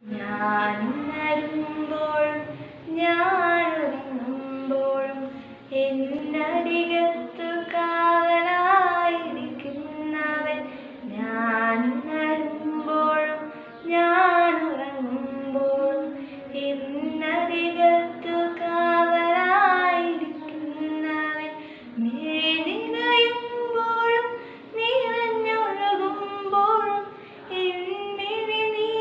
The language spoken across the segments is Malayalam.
ഞാൻ ഉണരുമ്പോഴും ഞാൻ ഉറങ്ങുമ്പോഴും എന്നരികത്തു കാവലായിരിക്കുന്നവൻ ഞാൻ ഉണരുമ്പോഴും ഞാൻ ഉറങ്ങുമ്പോഴും എന്നരികത്തു കാവലായിരിക്കുന്നവൻ മിഴി നിറയുമ്പോഴും നിറഞ്ഞൊഴുകുമ്പോഴും എന്നിഴി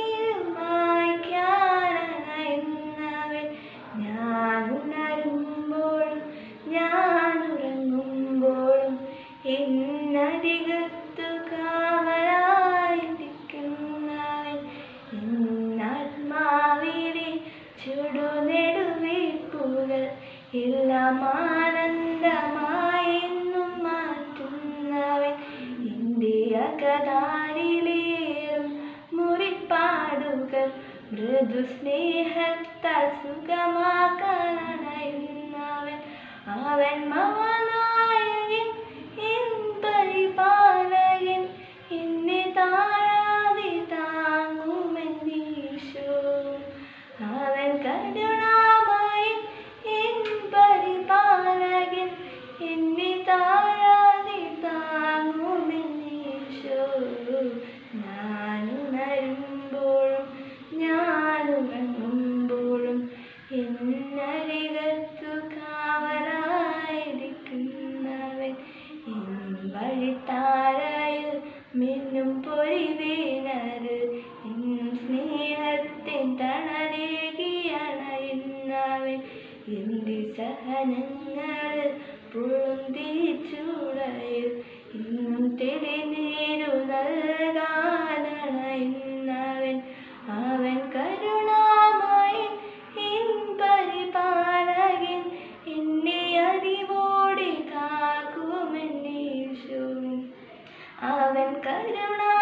നീരുമായ്ക്കാനയന്നവൻ ഞാൻ ഉണരുമ്പോഴും ഞാൻ ഉറങ്ങുമ്പോഴും എന്നരികത്തു കാവലായിരിക്കുന്നവൻ എന്നാത്മാവിലെ ചുടുനെടുവീർപ്പുകൾ എല്ലാം ആനന്ദമായെന്നും മാറ്റുന്നവൻ എൻ്റെ അകതാരിലേറും മുറിപ്പാടുകൾ മൃദു സ്നേഹത്താൽ സുഖമാക്കാനയന്നവൻ അവൻ മഹാനായകൻ എൻ പരിപാലകൻ എന്നെ താഴാതെ താങ്ങുമെന്നീശോ അവൻ കരുണാമയൻ എൻ പരിപാലകൻ എന്നെ താഴാതെ താങ്ങുമെന്നീശോ ഞാൻ ഉണരുമ്പോഴും ഞാൻ ഉറങ്ങുമ്പോഴും എന്നരികത്തു കാവലായിരിക്കുന്നവൻ എൻ വഴിത്താരയിൽ മിന്നും പൊരിവേനത് എന്നും സ്നേഹത്തിൻ തണലേകിയണയുന്നവൻ എൻ്റെ സഹനങ്ങൾ പൊളുന്തിച്ചുടയിൽ ഇന്നും തെളിനീരു നൽകാനണയുന്നവൻ അവൻ കരുണാമയൻ എൻ പരിപാലകൻ എന്നെ അറിവോടെ കാക്കുമെന്നീശു അവൻ കരുണ